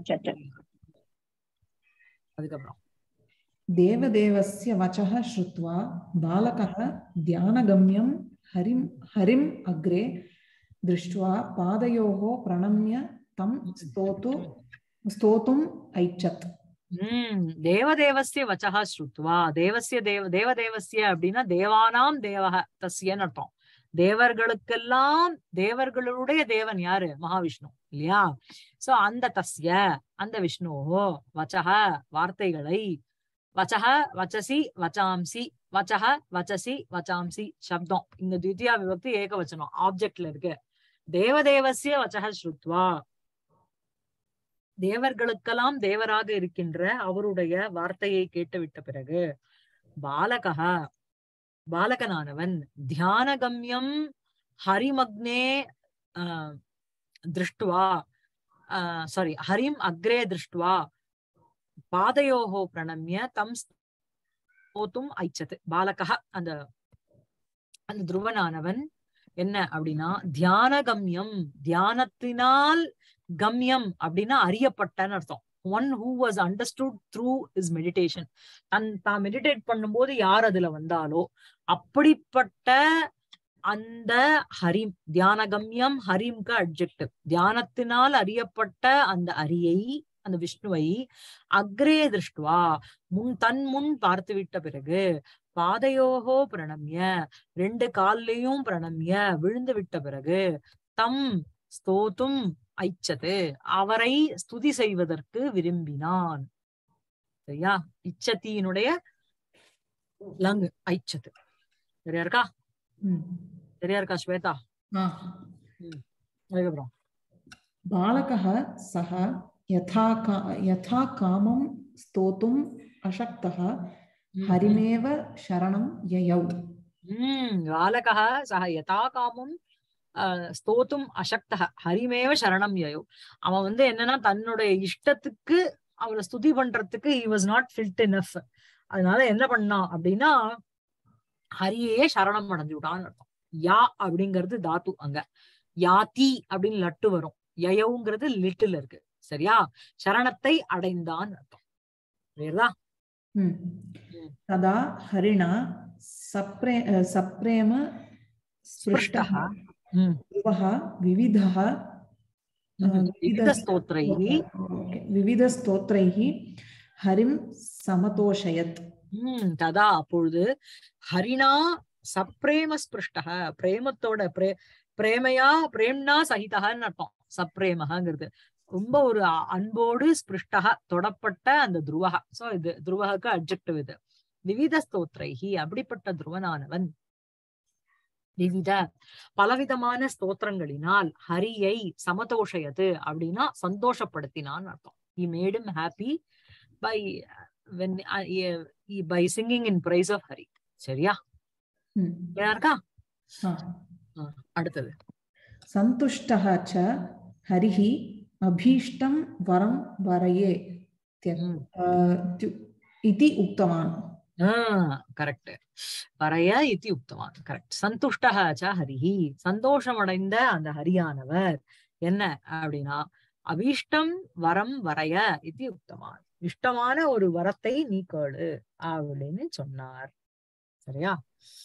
அதுக்கப்புறம் देवदेवस्य वचः श्रुत्वा बालकः ध्यानगम्यं हरिं हरिम् अग्रे दृष्ट्वा पादयोः प्रणम्य तं स्तोतु स्तोतुम् ऐच्छत् உம் தேவதேவசிய வச்சகா ஸ்ருத்வா தேவசிய தேவ தேவதேவசிய அப்படின்னா தேவானாம் தேவக தஸ்யன்னு அர்த்தம் தேவர்களுக்கெல்லாம் தேவர்களுடைய தேவன் யாரு மகாவிஷ்ணு இல்லையா சோ அந்த தஸ்ய அந்த விஷ்ணு வச்சக வார்த்தைகளை வச்சக வச்சசி வச்சாம்சி வச்சக வச்சசி வச்சாம்சி சப்தம் இந்த தித்யா விபக்தி ஏகவச்சனம் ஆப்ஜெக்ட்ல இருக்கு தேவதேவசிய வச்சக ஸ்ருத்வா தேவர்களுக்கெல்லாம் தேவராக இருக்கின்ற அவருடைய வார்த்தையை கேட்டுவிட்ட பிறகு பாலகா பாலகனானவன் தியானகம்யம் ஹரிமக்னே ஆஹ் திருஷ்டுவா சாரி ஹரிம் அக்ரே திருஷ்டுவா பாதையோகோ பிரணம்ய தம் ஸ்தோத்தும் ஐச்சது பாலகா அந்த அந்த துருவனானவன் என்ன அப்படின்னா தியானகம்யம் தியானத்தினால் கம்யம் அப்படின்னா அறியப்பட்டன்னு அர்த்தம் one who was understood through is meditation தன் தான் மெடிடேட் பண்ணும்போது யார் அதுல வந்தாலோ அப்படிப்பட்ட அந்த ஹரிம் தியானகம்யம் ஹரிம்க்கு அட்ஜெக்டிவ் தியானத்தினால் அறியப்பட்ட அந்த அரியை அந்த விஷ்ணுவை அக்ரே திருஷ்டுவா முன் தன் முன் பார்த்து விட்ட பிறகு பாதையோகோ பிரணம்ய ரெண்டு கால்லயும் பிரணம்ய விழுந்து விட்ட பிறகு தம் ஸ்தோத்தும் ஐச்சது அவரை ஸ்துதி செய்வதற்கு விரும்பினான் சரியா இச்சத்தியினுடைய லங் ஐச்சத்து சரியா இருக்கா ம். சரியா இருக்கா ஸ்வேதா ஆ. அதுக்கப்புறம் बालकः सः यथा का यथा कामं स्तोतुम् अशक्तः हरिमेव शरणं ययौ ம் பாலகः சக யதா காமம் அஹ், ஸ்தோத்தும் அசக்தः ஹரிமேவ சரணம் யயோ அவன் வந்து என்னன்னா தன்னுடைய இஷ்டத்துக்கு அவளை ஸ்துதி பண்றதுக்கு he was not fit enough அதனால என்ன பண்ணான் அப்படின்னா ஹரியே சரணம் அடைஞ்சு விட்டான்னு அர்த்தம் யா அப்படிங்கிறது தாத்து அங்க யாதி அப்படின்னு லட்டு வரும் யயவுங்கிறது லிட்டில் இருக்கு சரியா சரணத்தை அடைந்தான் அர்த்தம் புரியுதா ம். तदा हरिणा सप्रे सप्रेम स्पृष्टः ம். ध्रुवः विविधः விவித ஸ்தோத்ரைः ओके, विविधस्तोत्रैः हरिं समतोषयत् உம் ததா அப்பொழுது ஹரிணா சப்ரேம ஸ்பிருஷ்டக பிரேமத்தோட பிரே பிரேமையா பிரேம்னா சகிதகன்னு அர்த்தம் சப்ரேமகங்கிறது ரொம்ப ஒரு அ- அன்போடு ஸ்பிருஷ்டக தொடப்பட்ட அந்த துருவக சோ இது துருவகக்கு அப்ஜெக்டிவ் இது விவித ஸ்தோத்ரைஹி அப்படிப்பட்ட துருவனானவன் விவித பலவிதமான ஸ்தோத்திரங்களினால் ஹரியை சமதோஷயது அப்படின்னா சந்தோஷப்படுத்தினான் அர்த்தம் he made him happy by when uh, yeah, by singing in praise of Hari. சரியா ம். clear ஆ இருக்கா हा. ஆ, அடுத்தது सन्तुष्टः च हरिः अभीष्टं वरं वरये त्य- ம். अ, त्य- इति उक्तवान् கரெக்ட் பரைய இத்தி உக்தவான் கரெக்ட் சந்துஷ்டக ச ஹரிஹி சந்தோஷமடைந்த அந்த ஹரியானவர் என்ன அப்படின்னா அபீஷ்டம் வரம் வரைய இத்தி உக்தவான் இஷ்டமான ஒரு வரத்தை நீ கேளு அப்படின்னு சொன்னார் சரியா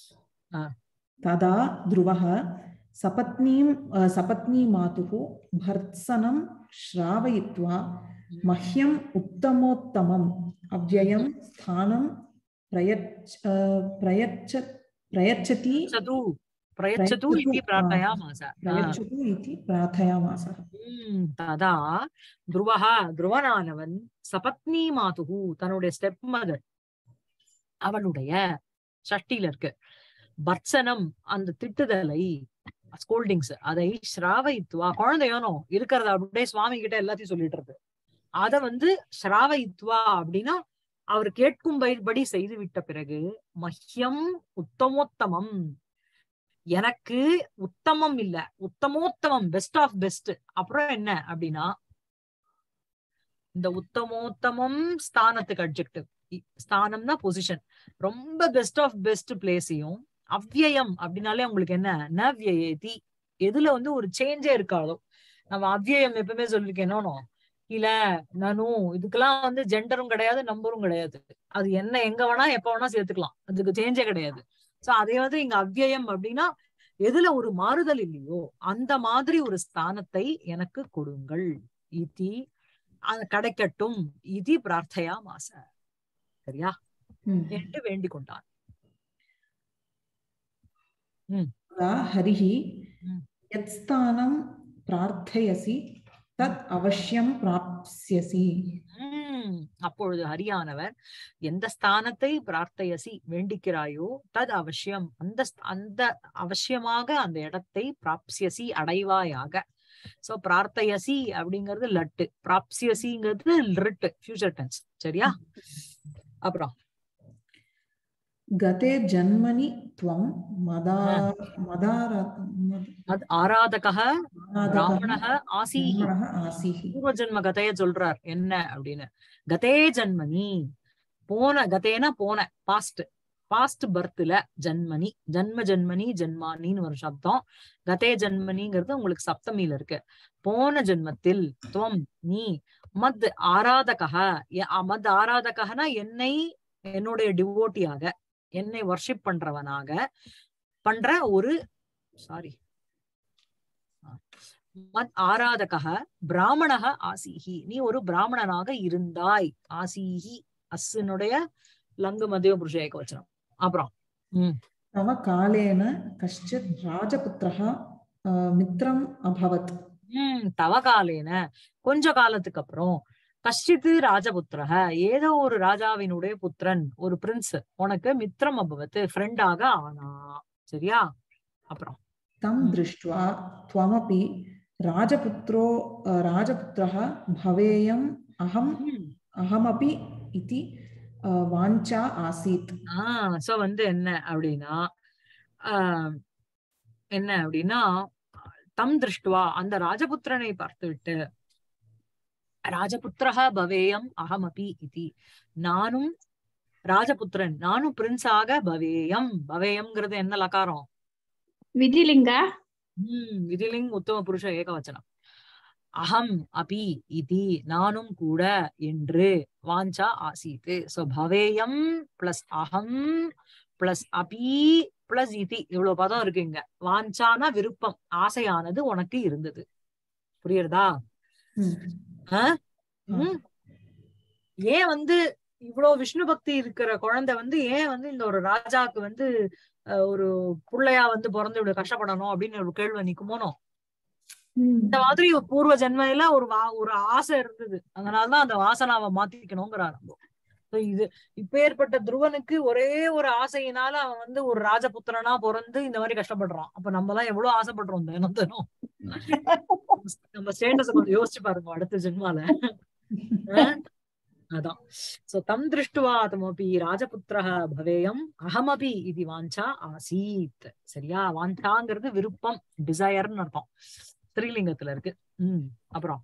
तदा ध्रुवः सपत्नीं अ, सपत्नीमातुः भर्त्सनं श्रावयित्वा मह्यम् उत्तमोत्तमम् अव्ययं स्थानं प्रयच्छ अ, प्रयच्छ प्रयच्छति சது பிரயச்சது பிரயச்சது, இத்தி ஆ. பிரார்த்தயாமாச ஆ. प्रयच्छतु इति प्रार्थयामासः உம் ததா துருவஹா துருவனானவன் சபத்னி மாதுகு தன்னுடைய ஸ்டெப் மதர் அவளுடைய சஷ்டியில இருக்கு பர்சனம் அந்த திட்டுதலை ஸ்கோல்டிங்ஸ் அதை ஸ்ராவயித்துவா குழந்தையோனோ இருக்கிறத அப்படியே சுவாமி கிட்ட எல்லாத்தையும் சொல்லிட்டு இருக்கு அத வந்து ஸ்ராவயித்துவா அப்படின்னா அவர் கேட்கும்படி செய்து விட்ட பிறகு மஹ்யம் உத்தமோத்தமம் எனக்கு உத்தமம் இல்ல உத்தமோத்தமம் பெஸ்ட் ஆஃப் பெஸ்ட் அப்புறம் என்ன அப்படின்னா இந்த உத்தமோத்தமம் ஸ்தானத்துக்கு அட்ஜெக்டிவ் ஸ்தானம்னா பொசிஷன் ரொம்ப பெஸ்ட் ஆஃப் பெஸ்ட் பிளேஸையும் அவ்யயம் அப்படின்னாலே உங்களுக்கு என்ன ந வியேதி எதுல வந்து ஒரு சேஞ்சே இருக்காதோ நம்ம அவ்யயம் எப்பவுமே சொல்லிருக்கேன் என்னோ இல்ல நானும் இதுக்கெல்லாம் வந்து ஜெண்டரும் கிடையாது நம்பரும் கிடையாது அது என்ன எங்க வேணா எப்ப வேணா சேர்த்துக்கலாம் அதுக்கு சேஞ்சே கிடையாது சோ அதே வந்து இங்க அவ்யயம் அப்படின்னா எதுல ஒரு மாறுதல் இல்லையோ அந்த மாதிரி ஒரு ஸ்தானத்தை எனக்கு கொடுங்கள் இதி அது கிடைக்கட்டும் இதி பிரார்த்தையா மாச சரியா ம். என்று வேண்டிக் கொண்டான் तदा हरिः ம். यत् स्थानं प्रार्थयसि तत् अवश्यं प्राप्स्यसि உம் அப்பொழுது ஹரியானவர் எந்த ஸ்தானத்தை பிரார்த்தையசி வேண்டிக்கிறாயோ தது அவசியம் அந்த ஸ்த- அந்த அவசியமாக அந்த இடத்தை பிராப்சியசி அடைவாயாக சோ பிரார்த்தையசி அப்படிங்கிறது லட்டு பிராப்சியசிங்கிறது லிட்டு ஃபியூச்சர் டென்ஸ் சரியா அப்புறம் गते जन्मनि त्वं मदा मदार அது ஆராதகः मदाराधकः பிராமணः ஆசீஹி ब्राह्मणः आसीः பூர்வ ஜென்ம கதைய சொல்றார் என்ன அப்படின்னு கதே ஜன்மனி போன கதேனா போன பாஸ்ட் பாஸ்ட் பர்த்ல ஜன்மனி ஜன்ம ஜன்மனி ஜன்மானின்னு ஒரு சப்தம் கதே ஜன்மனிங்கிறது உங்களுக்கு சப்தமியில இருக்கு போன ஜென்மத்தில் துவம் நீ மத் ஆராதகः எ- அ- மத் ஆராதகனா என்னை என்னுடைய டிவோட்டியாக என்னை வர்ஷிப் பண்றவனாக பண்ற ஒரு சாரி மத் ஆராதகः பிராமணக ஆசீஹி நீ ஒரு பிராமணனாக இருந்தாய் ஆசீஹி அஸ்னுடைய லங்கு மதிய புருஷ ஏகவச்சனம் அப்புறம் உம் तव कालेन कश्चित् राजपुत्रः अ, मित्रम् अभवत् உம் தவ காலேன கொஞ்ச காலத்துக்கு அப்புறம் கஷ்டித்து ராஜபுத்திரக ஏதோ ஒரு ராஜாவினுடைய புத்திரன் ஒரு பிரின்ஸ் உனக்கு மித்திரம் அபவத்து ஃப்ரெண்டாக ஆனா சரியா அப்புறம் तं दृष्ट्वा त्वमपि राजपुत्रो अ, राजपुत्रः भवेयम् अहम् ம். अहमपि इति अ, वाञ्छा आसीत् ஆஹ் சோ வந்து என்ன அப்படின்னா ஆஹ் என்ன அப்படின்னா தம் திருஷ்டுவா அந்த ராஜபுத்திரனை பார்த்துவிட்டு ராஜபுத்திரக பவேயம் அகமபி இதி நானும் ராஜபுத்திரன் நானும் பிரின்ஸாக பவேயம் பவேயம்ங்கிறது என்ன லகாரம் ವಿಧಿಲಿಂಗ உம் விதிலிங் உத்தம புருஷ ஏகவச்சனம் அகம் அபி இதி நானும் கூட என்று வாஞ்சா ஆசீத்து சோ பவேயம் பிளஸ் அகம் பிளஸ் அபி பிளஸ் இதி இவ்வளவு பதம் இருக்கு இங்க வாஞ்சானா விருப்பம் ஆசையானது உனக்கு இருந்தது புரியுறதா ம். ஆஹ் உம் ஏன் வந்து இவ்வளவு விஷ்ணு பக்தி இருக்கிற குழந்தை வந்து ஏன் வந்து இந்த ஒரு ராஜாக்கு வந்து அஹ், ஒரு புள்ளையா வந்து பிறந்து இவ்வளவு கஷ்டப்படணும் அப்படின்னு ஒரு கேள்வி நிக்குமோனோ இந்த மாதிரி ஒரு பூர்வ ஜென்மையில ஒரு வா- ஒரு ஆசை இருந்தது அதனாலதான் அந்த வாசனாவை மாத்திக்கணுங்கிறார் So இது இப்பேற்பட்ட துருவனுக்கு ஒரே ஒரு ஆசையினால அவன் வந்து ஒரு ராஜபுத்திரனா பிறந்து இந்த மாதிரி கஷ்டப்படுறான் அப்ப நம்ம எல்லாம் எவ்வளவு ஆசைப்படுறோம் தினம் தினம் நம்ம ஸ்டேட்டஸ் கொஞ்சம் யோசிச்சு பாருங்க அடுத்த ஜென்மால அஹ்? அதான் சோ தம் திருஷ்டுவா தமபி ராஜபுத்திரः பவேயம் அகமபி இது வாஞ்சா ஆசீத் சரியா வாஞ்சாங்கிறது விருப்பம் டிசையர்னு அர்த்தம் ஸ்திரீலிங்கத்துல இருக்கு உம் அப்புறம்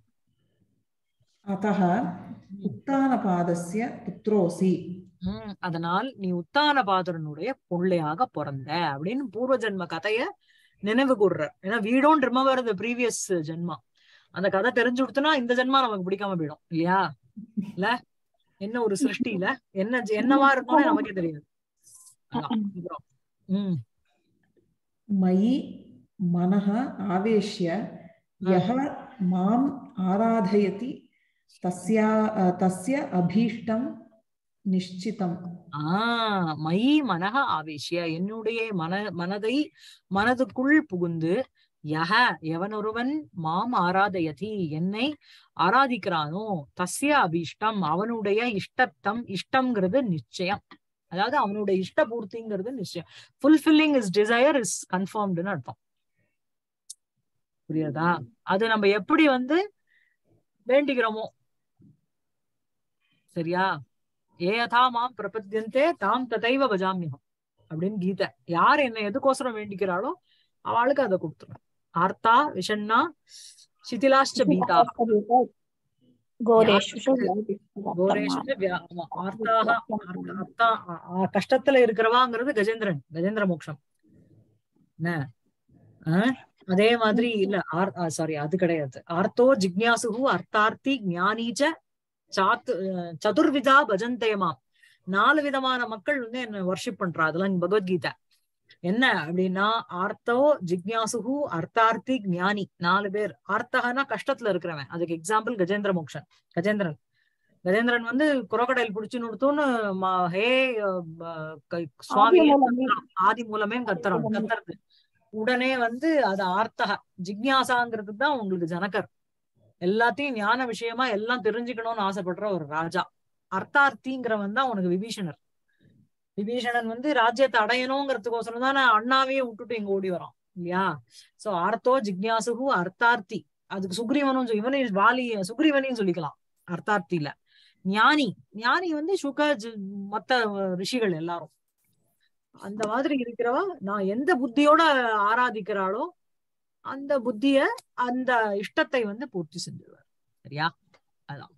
अतः उत्तानपादस्य पुत्रोऽसि உம் அதனால் நீ உத்தான பாதரனுடைய பிள்ளையாக பிறந்த அப்படின்னு பூர்வ ஜென்ம கதைய நினைவு கூர்ற ஏன்னா we don't remember the previous ஜென்மா அந்த கதை தெரிஞ்சு கொடுத்தனா இந்த ஜென்மா நமக்கு பிடிக்காம போயிடும் இல்லையா இல்ல என்ன ஒரு சிருஷ்டியில என்ன ஜெ- என்னவா இருக்கோம்னு நமக்கே தெரியாது அதான். அப்புறம், உம் मयि मनः आवेश्य यः माम् आराधयति तस्या अ, तस्य अभीष्टं निश्चितम् ஆஹ் மயி மனக ஆவேசிய என்னுடைய மன மனதை மனதுக்குள் புகுந்து யக எவனொருவன் மாம் ஆராதயதி என்னை ஆராதிக்கிறானோ தஸ்ய அபீஷ்டம் அவனுடைய இஷ்டத்தம் இஷ்டம்ங்கிறது நிச்சயம் அதாவது அவனுடைய இஷ்ட பூர்த்திங்கிறது நிச்சயம் ஃபுல்ஃபில்லிங் இஸ் டிசையர் இஸ் கன்ஃபார்ம்டுன்னு அர்த்தம் புரியுதா அது நம்ம எப்படி வந்து வேண்டிக்கிறோமோ சரியா ஏ யதா மாம் பிரபத்தியந்தே தாம் ததைவ பஜாமியம் அப்படின்னு கீதை யார் என்ன எதுக்கோசரம் வேண்டிக்கிறாளோ அவளுக்கு அதை கொடுத்துரும் ஆர்த்தா விஷண்ணா சிதிலாஷ்ட பீதா ಗೋರೇಶು கோரேஷு வியா- ஆமா, ஆர்த்தாக ஆர்த்த- அர்த்தா ஆ- ஆ- கஷ்டத்துல இருக்கிறவாங்கிறது கஜேந்திரன் கஜேந்திர மோக்ஷம் என்ன ஆ? அதே மாதிரி இல்ல ஆர் சாரி அது கிடையாது ஆர்த்தோ ஜிக்ஞாசுகு அர்த்தார்த்தி ஞானீச்ச சாத்து அஹ், சதுர்விதா பஜந்தேமா நாலு விதமான மக்கள் வந்து என்ன வர்ஷிப் பண்றா அதெல்லாம் பகவத்கீதை என்ன அப்படின்னா ஆர்த்தோ ஜிக்ஞாசுகு அர்த்தார்த்தி ஞானி நாலு பேர் ஆர்த்தகனா கஷ்டத்துல இருக்கிறவன் அதுக்கு எக்ஸாம்பிள் கஜேந்திர மோக்ஷன் கஜேந்திரன் கஜேந்திரன் வந்து குரோக்கடைல் புடிச்சு நிறுத்தோன்னு மா- ஹே அஹ், ப- க- சுவாமி ஆதி மூலமே கத்துறான் கத்துறது உடனே வந்து அது ஆர்த்தக ஜிக்ஞாசாங்கிறது தான் உங்களுக்கு ஜனகர் எல்லாத்தையும் ஞான விஷயமா எல்லாம் தெரிஞ்சுக்கணும்னு ஆசைப்படுற ஒரு ராஜா அர்த்தார்த்திங்கிறவன் தான் உனக்கு விபீஷணர் விபீஷணன் வந்து ராஜ்யத்தை அடையணுங்கிறதுக்கோசரம் தானே அண்ணாவையே விட்டுட்டு இங்க ஓடி வரான் இல்லையா சோ ஆர்த்தோ ஜிக்ஞாசுகு அர்த்தார்த்தி அதுக்கு சுக்ரீவனும் சொ- இவனையும் வாலி சுக்ரீவனையும் சொல்லிக்கலாம் அர்த்தார்த்தியில ஞானி ஞானி வந்து சுக ஜ- மத்த ரிஷிகள் எல்லாரும் அந்த மாதிரி இருக்கிறவா நான் எந்த புத்தியோட ஆராதிக்கிறாளோ அந்த புத்திய அந்த இஷ்டத்தை வந்து பூர்த்தி செஞ்சிருவார் சரியா அதான்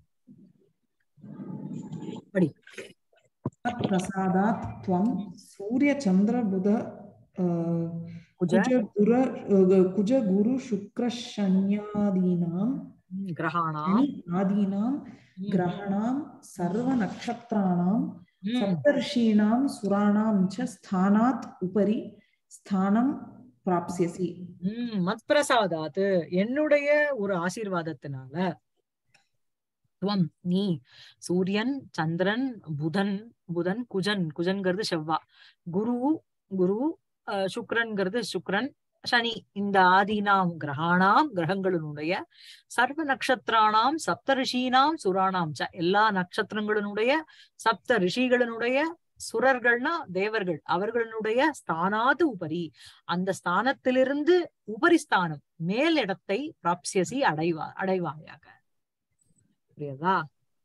படி तत्प्रसादात् त्वं सूर्यचन्द्रबुध अ, குஜ कुजगुर अ, कुजगुरुशुक्रशन्यादीनां ம், கிரகாணாம் शनि आदीनां ம், ग्रहाणां सर्वनक्षत्राणां ம், सप्तर्षीणां सुराणां च स्थानात् उपरि स्थानं प्राप्स्यसि ம், மத்பிரசாதாத்து என்னுடைய ஒரு ஆசீர்வாதத்தினால துவம் நீ சூரியன் சந்திரன் புதன் புதன் குஜன் குஜன்கிறது செவ்வா குரு குரு அஹ், சுக்ரன்கிறது சுக்ரன் சனி இந்த ஆதீனாம் கிரகாணாம் கிரகங்களினுடைய சர்வ நட்சத்திரானாம் சப்த ரிஷீனாம் சுராணாம் ச எல்லா நட்சத்திரங்களினுடைய சப்த ரிஷிகளினுடைய சுரர்கள்னா தேவர்கள் அவர்களுடைய ஸ்தானாது உபரி அந்த ஸ்தானத்திலிருந்து உபரி ஸ்தானம் மேல் இடத்தை பிராப்சியசி அடைவா அடைவாயாக புரியுதா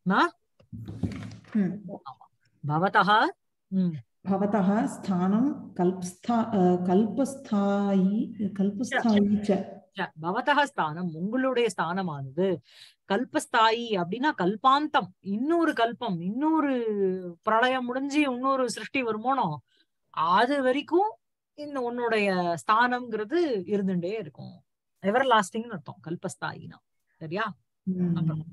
ம். பவதா உம் भवतः स्थानं कल्पस्था अ, कल्पस्थायी कल्पस्थायी च ச, பவதः ஸ்தானம் உங்களுடைய ஸ்தானமானது கல்பஸ்தாயி அப்படின்னா கல்பாந்தம் இன்னொரு கல்பம் இன்னொரு பிரளயம் முடிஞ்சு இன்னொரு சிருஷ்டி வருமோனோ அது வரைக்கும் இந்த உன்னுடைய ஸ்தானம்ங்கிறது இருந்துட்டே இருக்கும் எவர் லாஸ்டிங்னு அர்த்தம் கல்பஸ்தாயினா சரியா அப்புறம்.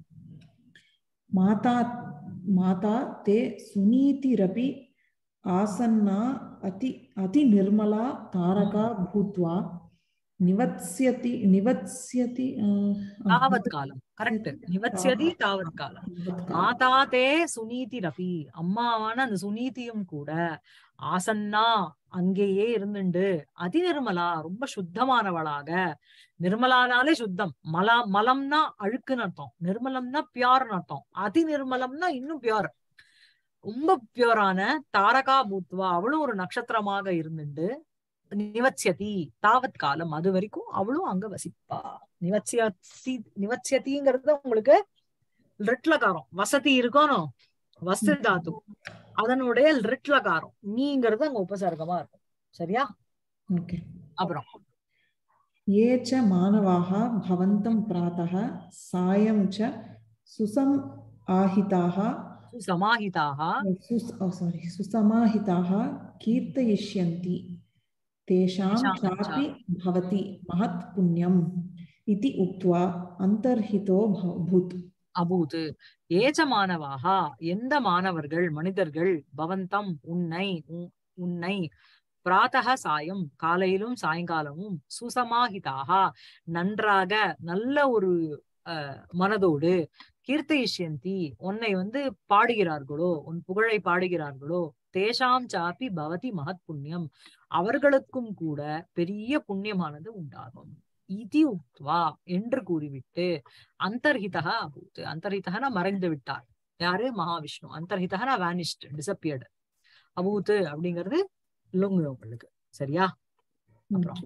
माता माता ते सुनीतिरपि आसन्ना अति अतिनिर्मला तारका भूत्वा निवत्स्यति निवत्स्यति अ, अ, தாவத் காலம் கரெக்ட் நிவத்யதி தாவத் காலம் निवत्काल। மாதா தே சுனீதி ரபி அம்மாவான அந்த சுனீதியும் கூட ஆசன்னா அங்கேயே இருந்துண்டு அதிநிர்மலா ரொம்ப சுத்தமானவளாக நிர்மலானாலே சுத்தம் மலா மலம்னா அழுக்குன்னு அர்த்தம் நிர்மலம்னா பியோர்னு அர்த்தம் அதி நிர்மலம்னா இன்னும் பியோர் ரொம்ப பியோரான தாரகா பூத்வா அவளும் ஒரு நட்சத்திரமாக இருந்துண்டு நிவத்யதி தாவத் காலம் அது வரைக்கும் அவளும் அங்க வசிப்பா நிவத்யதி நிவத்யதிங்கிறது உங்களுக்கு ரிட்லகாரம் வசதி இருக்கணும் வஸ்து தாத்து அதனுடைய ரிட்லகாரம் நீங்கிறது அங்க உபசர்க்கமா இருக்கும் சரியா ओके அப்புறம் ये च मानवाः भवन्तं प्रातः सायं च सुसम् आहिताः சமாஹிதாக सुस् oh, sorry सुसमाहिताः कीर्तयिष्यन्ति तेषां तेषां चापि भवति महत् पुण्यम् इति उक्त्वा अन्तर्हितो भूत् அபூத் ஏச்ச மாணவாகா எந்த மாணவர்கள் மனிதர்கள் பவந்தம் உன்னை உன்- உன்னை பிராத்தக சாயம் காலையிலும் சாயங்காலமும் சுசமாஹிதாக நன்றாக நல்ல ஒரு அஹ், மனதோடு கீர்த்தயிஷ்யந்தி உன்னை வந்து பாடுகிறார்களோ உன் புகழை பாடுகிறார்களோ தேஷாம் சாப்பி பவதி மகத் புண்ணியம் அவர்களுக்கும் கூட பெரிய புண்ணியமானது உண்டாகும் இதி உக்த்வா என்று கூறிவிட்டு அந்தர்ஹிதா அபூத் அந்தர்ஹிதனா மறைந்து விட்டார் யாரு மகாவிஷ்ணு அந்தர்ஹிதனா வேனிஷ்ட் டிசப்பியர்டு அபூத் அப்படிங்கிறது லுங்கு உங்களுக்கு சரியா அப்புறம்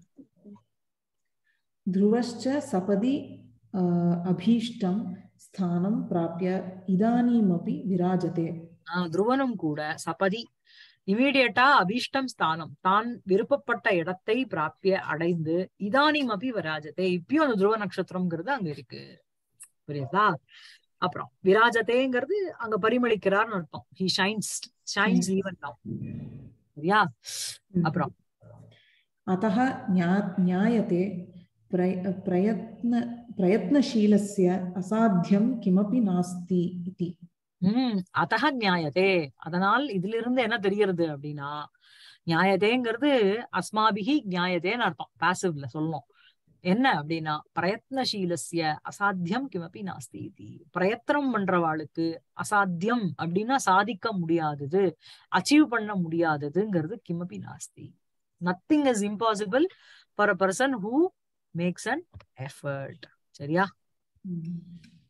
ध्रुवश्च सपदि अ, अभीष्टं स्थानं प्राप्य इदानीमपि विराजते ஆஹ் துருவனும் கூட சபதி இமீடியட்டா அபீஷ்டம் ஸ்தானம் தான் விருப்பப்பட்ட இடத்தை பிராப்பிய அடைந்து இதானிம் அபி வராஜதே இப்பயும் அந்த துருவ நட்சத்திரம்ங்கிறது அங்க இருக்கு புரியுதா அப்புறம் விராஜதேங்கிறது அங்க பரிமளிக்கிறார்னு அர்த்தம் he shines shines even now சரியா அப்புறம் अतः ज्ञा ज्ञायते प्रय प्रयत्न प्रयत्नशीलस्य असाध्यं किमपि नास्ति इति உம் அதக நியாயதே அதனால் இதுல இருந்து என்ன தெரிகிறது அப்படின்னா நியாயதேங்கிறது அஸ்மாபிகி நியாயதேன்னு அர்த்தம் பாசிவ்ல சொல்லணும் என்ன அப்படின்னா பிரயத்னசீலஸ்ய அசாத்தியம் கிமபி நாஸ்தி இதி பிரயத்தனம் பண்றவாளுக்கு அசாத்தியம் அப்படின்னா சாதிக்க முடியாதது அச்சீவ் பண்ண முடியாததுங்கிறது கிமபி நாஸ்தி nothing is impossible for a person who makes an effort சரியா Mm.